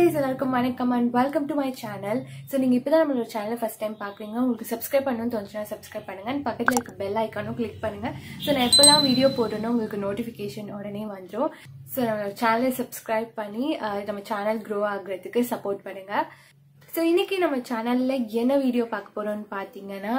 Guys எல்லாருக்கும் வணக்கம் and welcome to my channel so நீங்கள் இப்போ தான் நம்மளோட சேனலை ஃபஸ்ட் டைம் பார்க்குறீங்க உங்களுக்கு சப்ஸ்கிரைப் பண்ணணும்னு தோணுச்சுன்னா சப்ஸ்கிரைப் பண்ணுங்க அண்ட் பக்கத்தில் இருக்க பெல் ஐக்கானும் கிளிக் பண்ணுங்க ஸோ நான் எப்போல்லாம் வீடியோ போட்டேனோ உங்களுக்கு நோட்டிஃபிகேஷன் உடனே வந்துடும் ஸோ நம்மளோட சேனலை சப்ஸ்கிரைப் பண்ணி அஹ், நம்ம சேனல் க்ரோ ஆகுறதுக்கு சப்போர்ட் பண்ணுங்க ஸோ இன்னைக்கு நம்ம சேனலில் என்ன வீடியோ பார்க்க போகிறோம்னு பார்த்தீங்கன்னா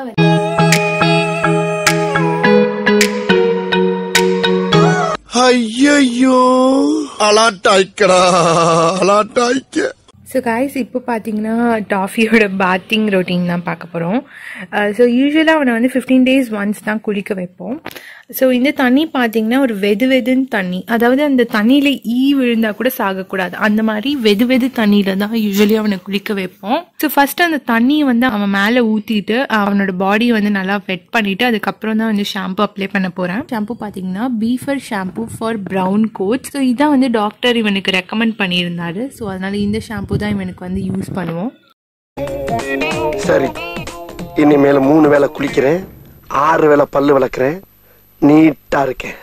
ஐயையோ அலாட்டாய்க்கடா அலாட்டாய்க்க ஸோ காய்ஸ் இப்போ பார்த்தீங்கன்னா டாஃபியோட பாத்திங் ரொட்டீன் தான் பார்க்க போகிறோம் ஸோ யூஸ்வலாக அவனை வந்து ஃபிஃப்டீன் டேஸ் ஒன்ஸ் தான் குளிக்க வைப்போம் ஸோ இந்த தண்ணி பார்த்தீங்கன்னா ஒரு வெது வெதுன்னு தண்ணி அதாவது அந்த தண்ணியில் ஈ விழுந்தா கூட சாகக்கூடாது அந்த மாதிரி வெது வெது தண்ணியில தான் யூஸ்வலி அவனை குளிக்க வைப்போம் ஸோ ஃபர்ஸ்ட் அந்த தண்ணியை வந்து அவன் மேலே ஊற்றிட்டு அவனோட பாடியை வந்து நல்லா வெட் பண்ணிட்டு அதுக்கப்புறம் தான் வந்து ஷாம்பு அப்ளை பண்ண போகிறேன் ஷாம்பு பார்த்தீங்கன்னா Beaphar shampoo for brown coat so இதான் வந்து டாக்டர் இவனுக்கு ரெக்கமெண்ட் பண்ணியிருந்தாரு ஸோ அதனால இந்த ஷாம்பு தான் இவனுக்கு வந்து யூஸ் பண்ணுவோம் சரி இனிமேல் மூணு வேளை குளிக்கிறேன் ஆறு வேளை பல்லு விளக்குறேன் நீட்டா இருக்கேன்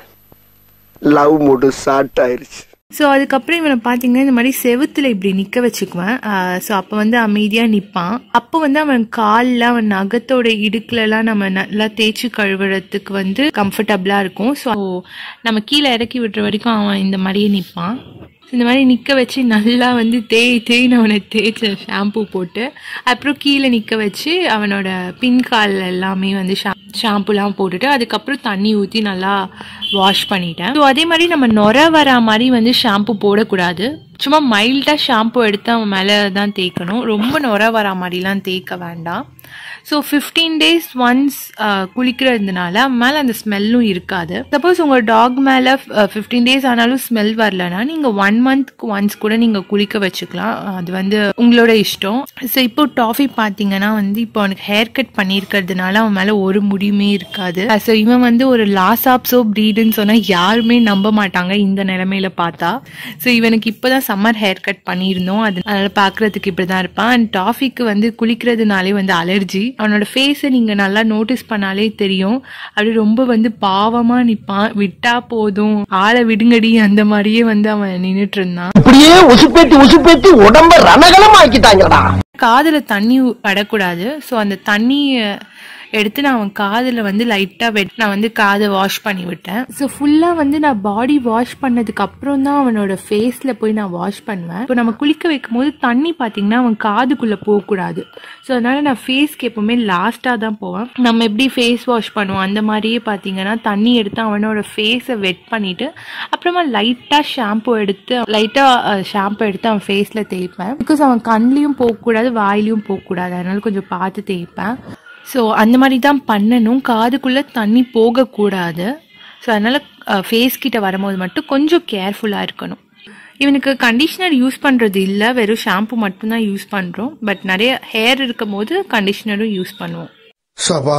லவ் மூடு ஷார்ட் ஆயிருச்சு ஸோ அதுக்கப்புறம் இவனை பார்த்தீங்கன்னா இந்த மாதிரி செவுத்துல இப்படி நிற்க வச்சுக்குவேன் ஸோ அப்போ வந்து அமைதியாக நிற்பான் அப்போ வந்து அவன் காலில் அவன் நகத்தோட இடுக்குலலாம் நம்ம நல்லா தேய்ச்சி கழுவுறதுக்கு வந்து கம்ஃபர்டபுளாக இருக்கும் ஸோ நம்ம கீழே இறக்கி விடுற வரைக்கும் அவன் இந்த மாதிரியே நிற்பான் இந்த மாதிரி நிற்க வச்சு நல்லா வந்து தேய் தேய்னு அவனை தேய்ச்ச ஷாம்பு போட்டு அப்புறம் கீழே நிற்க வச்சு அவனோட பின்கால் எல்லாமே வந்து ஷா ஷாம்புலாம் போட்டுட்டு அதுக்கப்புறம் தண்ணி ஊற்றி நல்லா வாஷ் பண்ணிட்டேன் ஸோ அதே மாதிரி நம்ம நொர வரா மாதிரி வந்து ஷாம்பு போடக்கூடாது சும்மா மைல்டாக ஷாம்பு எடுத்து அவன் மேலே தான் தேய்க்கணும் ரொம்ப நொர வரா மாதிரிலாம் தேய்க்க வேண்டாம் ஸோ ஃபிஃப்டீன் டேஸ் ஒன்ஸ் குளிக்கிறதுனால அவன் மேலே அந்த ஸ்மெல்லும் இருக்காது சப்போஸ் உங்கள் டாக் மேலே ஃபிஃப்டீன் டேஸ் ஆனாலும் ஸ்மெல் வரலனா நீங்கள் ஒன் மந்த்க்கு ஒன்ஸ் கூட நீங்கள் குளிக்க வச்சுக்கலாம் அது வந்து உங்களோட இஷ்டம் ஸோ இப்போ டாஃபி பார்த்தீங்கன்னா வந்து இப்போ அவனுக்கு ஹேர் கட் பண்ணியிருக்கிறதுனால அவன் மேலே ஒரு முடியுமே இருக்காது ஸோ இவன் வந்து ஒரு லாசாப்ஸோ ப்ரீடுன்னு சொன்னால் யாருமே நம்ப மாட்டாங்க இந்த நிலமையில பார்த்தா ஸோ இவனுக்கு இப்போதான் சம்மர் ஹேர் கட் பண்ணியிருந்தோம் அது அதனால பார்க்கறதுக்கு இப்படி தான் இருப்பான் அண்ட் டாஃபிக்கு வந்து குளிக்கிறதுனாலே வந்து அலர்ஜி அவனோட ஃபேஸை நீங்கள் நல்லா நோட்டீஸ் பண்ணாலே தெரியும் அப்படி ரொம்ப வந்து பாவமாக நிற்பான் விட்டா போதும் ஆளை விடுங்கடி அந்த மாதிரியே வந்து அவன் நின்றுட்டு இருந்தான் இப்படியே உசுப்பேத்தி உசுப்பேத்தி உடம்ப ரணகலம் ஆக்கிட்டாங்கடா காதுல தண்ணி படக்கூடாது ஸோ அந்த தண்ணியை எடுத்து நான் அவன் காதில் வந்து லைட்டாக வெட் நான் வந்து காதை வாஷ் பண்ணி விட்டேன் ஸோ ஃபுல்லாக வந்து நான் பாடி வாஷ் பண்ணதுக்கு அப்புறம் தான் அவனோட ஃபேஸில் போய் நான் வாஷ் பண்ணுவேன் இப்போ நம்ம குளிக்க வைக்கும் போது தண்ணி பார்த்தீங்கன்னா அவன் காதுக்குள்ளே போகக்கூடாது ஸோ அதனால நான் ஃபேஸ்க்கு எப்பவுமே லாஸ்ட்டாக தான் போவேன் நம்ம எப்படி ஃபேஸ் வாஷ் பண்ணுவோம் அந்த மாதிரியே பார்த்தீங்கன்னா தண்ணி எடுத்து அவனோட ஃபேஸை வெட் பண்ணிட்டு அப்புறமா லைட்டாக ஷாம்பு எடுத்து லைட்டாக ஷாம்பு எடுத்து அவன் ஃபேஸில் தேய்ப்பேன் பிகாஸ் அவன் கண்லேயும் போகக்கூடாது வாயிலையும் போகக்கூடாது அதனால கொஞ்சம் பார்த்து தேய்ப்பேன் ஸோ அந்த மாதிரி தான் பண்ணணும் காதுக்குள்ளே தண்ணி போகக்கூடாது ஸோ அதனால் ஃபேஸ் கிட்ட வரும்போது மட்டும் கொஞ்சம் கேர்ஃபுல்லாக இருக்கணும் இவனுக்கு கண்டிஷ்னர் யூஸ் பண்ணுறது இல்லை வெறும் ஷாம்பு மட்டும்தான் யூஸ் பண்ணுறோம் பட் நிறைய ஹேர் இருக்கும் போது கண்டிஷ்னரும் யூஸ் பண்ணுவோம் சபா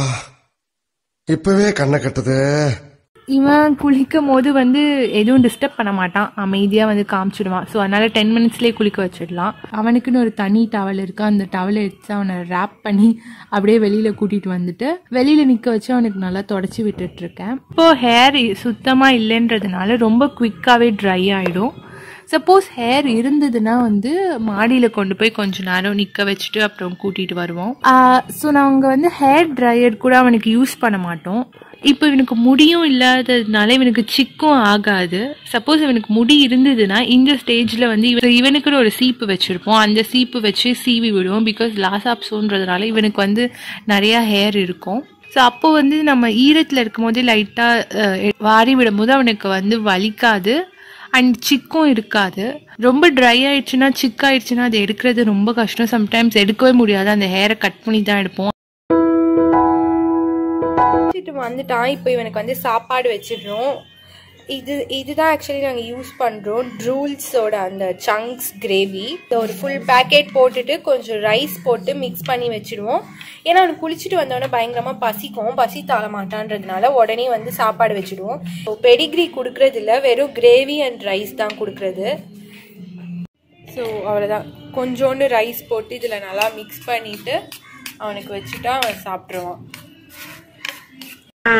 இப்பவே கண்ணை கட்டுது இவன் குளிக்கும் போது வந்து எதுவும் டிஸ்டர்ப் பண்ண மாட்டான் அமைதியாக வந்து காமிச்சிடுவான் ஸோ அதனால டென் மினிட்ஸ்லேயே குளிக்க வச்சிடலாம் அவனுக்குன்னு ஒரு தனி டவல் இருக்கு அந்த டவலை எடுத்து அவனை ரேப் பண்ணி அப்படியே வெளியில் கூட்டிகிட்டு வந்துட்டு வெளியில் நிற்க வச்சு அவனுக்கு நல்லா தொடச்சி விட்டுட்டு இருக்கேன் இப்போ ஹேர் சுத்தமாக இல்லைன்றதுனால ரொம்ப குவிக்காகவே ட்ரை ஆகிடும் சப்போஸ் ஹேர் இருந்ததுன்னா வந்து மாடியில் கொண்டு போய் கொஞ்ச நேரம் நிற்க வச்சுட்டு அப்புறம் கூட்டிகிட்டு வருவோம் ஸோ நாங்கள் வந்து ஹேர் ட்ரையர் கூட அவனுக்கு யூஸ் பண்ண மாட்டோம் இப்போ இவனுக்கு முடியும் இல்லாததுனால இவனுக்கு சிக்கும் ஆகாது சப்போஸ் இவனுக்கு முடி இருந்ததுன்னா இந்த ஸ்டேஜில் வந்து இவ இவனுக்குன்னு ஒரு சீப்பு வச்சுருப்போம் அந்த சீப்பு வச்சு சீவி விடுவோம் பிகாஸ் லாசாப்ஸோன்றதுனால இவனுக்கு வந்து நிறையா ஹேர் இருக்கும் ஸோ அப்போ வந்து நம்ம ஈரத்தில் இருக்கும் போதே லைட்டாக வாரி விடும்போது அவனுக்கு வந்து வலிக்காது அண்ட் சிக்கும் இருக்காது ரொம்ப ட்ரை ஆயிடுச்சுன்னா சிக் ஆயிடுச்சுன்னா அது எடுக்கிறது ரொம்ப கஷ்டம் சம்டைம்ஸ் எடுக்கவே முடியாது அந்த ஹேரை கட் பண்ணி தான் எடுப்போம் வச்சுட்டு வந்துட்டான் இப்போ இவனுக்கு வந்து சாப்பாடு வச்சிடுறோம் இது இதுதான் ஆக்சுவலி நாங்கள் யூஸ் பண்ணுறோம் ட்ரூல்ஸோட அந்த சங்க்ஸ் கிரேவி ஒரு ஃபுல் பேக்கெட் போட்டுட்டு கொஞ்சம் ரைஸ் போட்டு மிக்ஸ் பண்ணி வச்சிடுவோம் ஏன்னா அவனுக்கு குளிச்சுட்டு வந்தோடனே பயங்கரமாக பசிக்கும் பசி தாழ மாட்டான்றதுனால உடனே வந்து சாப்பாடு வச்சிடுவோம் பெடிகிரி கொடுக்கறது இல்லை வெறும் கிரேவி அண்ட் ரைஸ் தான் கொடுக்குறது ஸோ அவ்வளோதான் கொஞ்சோண்டு ரைஸ் போட்டு இதில் நல்லா மிக்ஸ் பண்ணிவிட்டு அவனுக்கு வச்சுட்டா அவன் சாப்பிட்ருவான்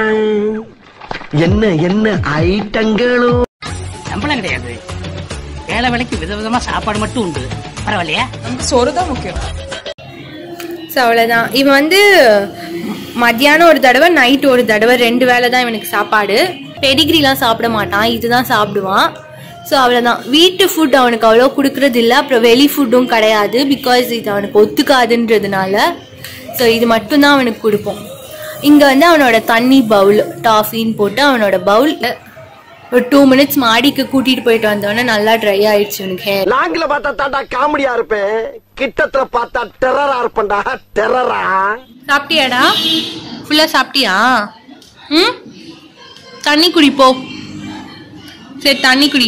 என்ன என்ன ஐட்டங்களும் சம்பளம் கிடையாது வேலை வேலைக்கு விதவிதமா சாப்பாடு மட்டும் உண்டு பரவாயில்லையா நமக்கு சோறு தான் முக்கியம் ஸோ அவ்வளோதான் இவன் வந்து மத்தியானம் ஒரு தடவை நைட் ஒரு தடவை ரெண்டு வேளை தான் இவனுக்கு சாப்பாடு பெடிகிரிலாம் சாப்பிட மாட்டான் இதுதான் சாப்பிடுவான் ஸோ அவ்வளோதான் வீட்டு ஃபுட் அவனுக்கு அவ்வளோ கொடுக்கறது இல்லை அப்புறம் வெளி ஃபுட்டும் கிடையாது பிகாஸ் இது அவனுக்கு ஒத்துக்காதுன்றதுனால ஸோ இது மட்டும்தான் அவனுக்கு கொடுப்போம் இங்கே வந்து அவனோட தண்ணி பவுல் டாஃபின்னு போட்டு அவனோட பவுல் ஒரு டூ மினிட்ஸ் மாடிக்கு கூட்டிட்டு போயிட்டு வந்தோடனே நல்லா ட்ரை ஆயிடுச்சு இவனுக்கு ஹேர் நாங்கள பார்த்தா தாண்டா காமெடியா இருப்பேன் கிட்டத்துல பார்த்தா டெரரா இருப்பேன்டா டெரரா சாப்பிட்டியாடா ஃபுல்லாக சாப்பிட்டியா ம் தண்ணி குடி போ சரி தண்ணி குடி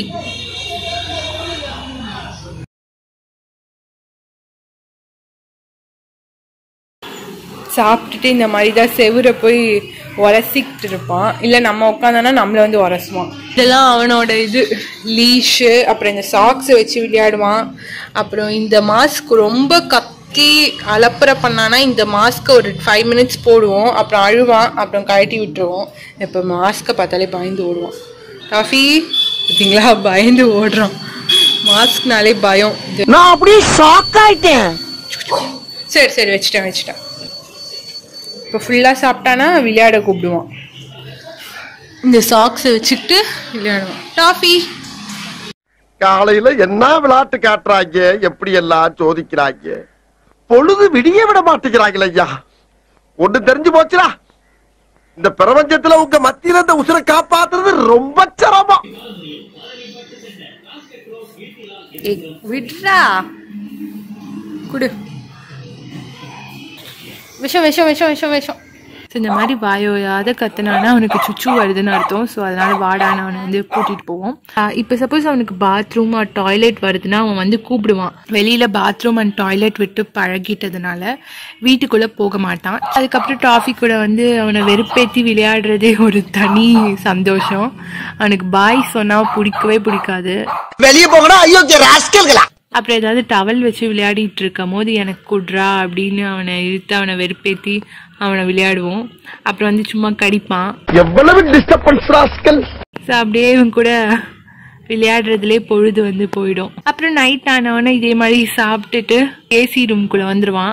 சாப்பிட்டுட்டு இந்த மாதிரி தான் செவுரை போய் உரசிக்கிட்டு இருப்பான் இல்லை நம்ம உட்காந்தோன்னா நம்மள வந்து உரசுவான் இதெல்லாம் அவனோட இது லீஷு அப்புறம் இந்த சாக்ஸை வச்சு விளையாடுவான் அப்புறம் இந்த மாஸ்க் ரொம்ப கத்தி அலப்பறை பண்ணானா இந்த மாஸ்க்கை ஒரு ஃபைவ் மினிட்ஸ் போடுவோம் அப்புறம் அழுவான் அப்புறம் கழட்டி விட்டுருவோம் இப்போ மாஸ்க்கை பார்த்தாலே பயந்து ஓடுவான் டாஃபி பார்த்தீங்களா பயந்து ஓடுறான் மாஸ்க்னாலே பயம் இது நான் அப்படியே ஷாக் ஆயிட்டேன் சரி சரி வச்சுட்டேன் வச்சுட்டேன் இப்போ ஃபுல்லாக சாப்பிட்டானா விளையாட கூப்பிடுவான் இந்த சாக்ஸை வச்சுக்கிட்டு விளையாடுவான் டாஃபி காலையில என்ன விளையாட்டு காட்டுறாங்க எப்படி எல்லாம் சோதிக்கிறாங்க பொழுது விடிய விட மாட்டேங்கிறாங்களே ஐயா ஒண்ணு தெரிஞ்சு போச்சுடா இந்த பிரபஞ்சத்துல உங்க மத்தியில இந்த உசுரை காப்பாத்துறது ரொம்ப சிரமம் ஏய், விட்றா குடு விஷம் விஷம் விஷம் விஷம் விஷம் இந்த மாதிரி வாயோயாத கத்துனானா அவனுக்கு சுச்சு வருதுன்னு அர்த்தம் ஸோ அதனால வாடான்னு அவனை வந்து கூட்டிட்டு போவோம் இப்போ சப்போஸ் அவனுக்கு பாத்ரூம் ஆர் டாய்லெட் வருதுன்னா அவன் வந்து கூப்பிடுவான் வெளியில பாத்ரூம் அண்ட் டாய்லெட் விட்டு பழகிட்டதுனால வீட்டுக்குள்ள போக மாட்டான் அதுக்கப்புறம் டாஃபி கூட வந்து அவனை வெறுப்பேத்தி விளையாடுறதே ஒரு தனி சந்தோஷம் அவனுக்கு பாய் சொன்னா பிடிக்கவே பிடிக்காது வெளியே போங்கடா ஐயோ ராஸ்கல்களா அப்புறம் ஏதாவது டவல் வச்சு விளையாடிட்டு இருக்கும் போது எனக்கு குட்ரா அப்படின்னு அவனை இழுத்து அவனை வெறுப்பேத்தி அவனை விளையாடுவோம் அப்புறம் வந்து சும்மா கடிப்பான் எவ்வளவு டிஸ்டர்பன்ஸ் ராஸ்கல் ஸோ அப்படியே இவன் கூட விளையாடுறதுலே பொழுது வந்து போயிடும் அப்புறம் நைட் ஆனவொடனே இதே மாதிரி சாப்பிட்டுட்டு ஏசி ரூம்குள்ள வந்துருவான்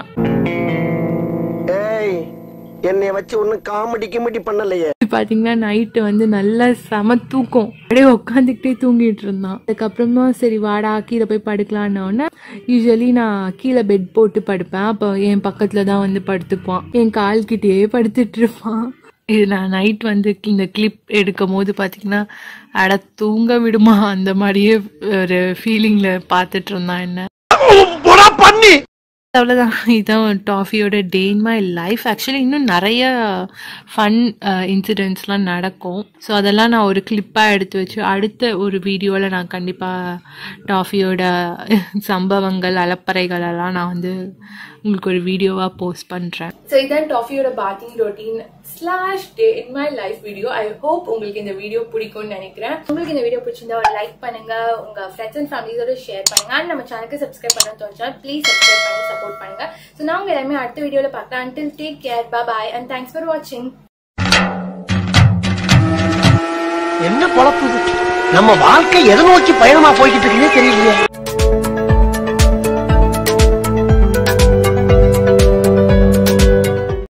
ஏய் என்னைய வச்சு ஒன்னும் காமெடி கிமெடி பண்ணலையே பாத்தீங்கன்னா நைட்டு வந்து நல்ல செம தூக்கம் அப்படியே உட்காந்துக்கிட்டே தூங்கிட்டு இருந்தான் அதுக்கப்புறமா சரி வாடா கீழே போய் படுக்கலான்னொடனே யூஸ்வலி நான் கீழே பெட் போட்டு படுப்பேன் அப்போ என் பக்கத்துல தான் வந்து படுத்துப்பான் என் கால் கிட்டேயே படுத்துட்டு இருப்பான் இது நான் நைட் வந்து இந்த கிளிப் எடுக்கும் போது பார்த்தீங்கன்னா அட தூங்க விடுமா அந்த மாதிரியே ஒரு ஃபீலிங்ல பார்த்துட்டு இருந்தான் என்ன போடா பண்ணி அவ்வளோதான் இதுதான் டாஃபியோட day in my life actually இன்னும் நிறைய ஃபன் இன்சிடென்ட்ஸ்லாம் நடக்கும் ஸோ அதெல்லாம் நான் ஒரு கிளிப்பாக எடுத்து வச்சு அடுத்த ஒரு வீடியோவில் நான் கண்டிப்பாக டாஃபியோட சம்பவங்கள் அலப்பறைகள் எல்லாம் நான் வந்து உங்களுக்கு ஒரு வீடியோவாக போஸ்ட் பண்ணுறேன் ஸோ இதான் டாஃபியோட bathing routine slash day in my life video I hope உங்களுக்கு இந்த வீடியோ பிடிக்கும்னு நினைக்கிறேன் உங்களுக்கு இந்த வீடியோ பிடிச்சிருந்தா ஒரு லைக் பண்ணுங்க உங்க ஃப்ரெண்ட்ஸ் அண்ட் ஃபேமிலிஸோட ஷேர் பண்ணுங்க அண்ட் நம்ம சேனலுக்கு சப்ஸ்கிரைப் பண்ண தோணுச்சா ப்ளீஸ் சப்ஸ்கிரைப் பண்ணி சப்போர்ட் பண்ணுங்க ஸோ நான் உங்க எல்லாமே அடுத்த வீடியோல பார்க்கலாம் until take care bye and thanks for வாட்சிங் என்ன பொழப்பு இது? நம்ம வாழ்க்கை எதை நோக்கி பயணமா போய்கிட்டு இருக்குன்னே தெரியலையே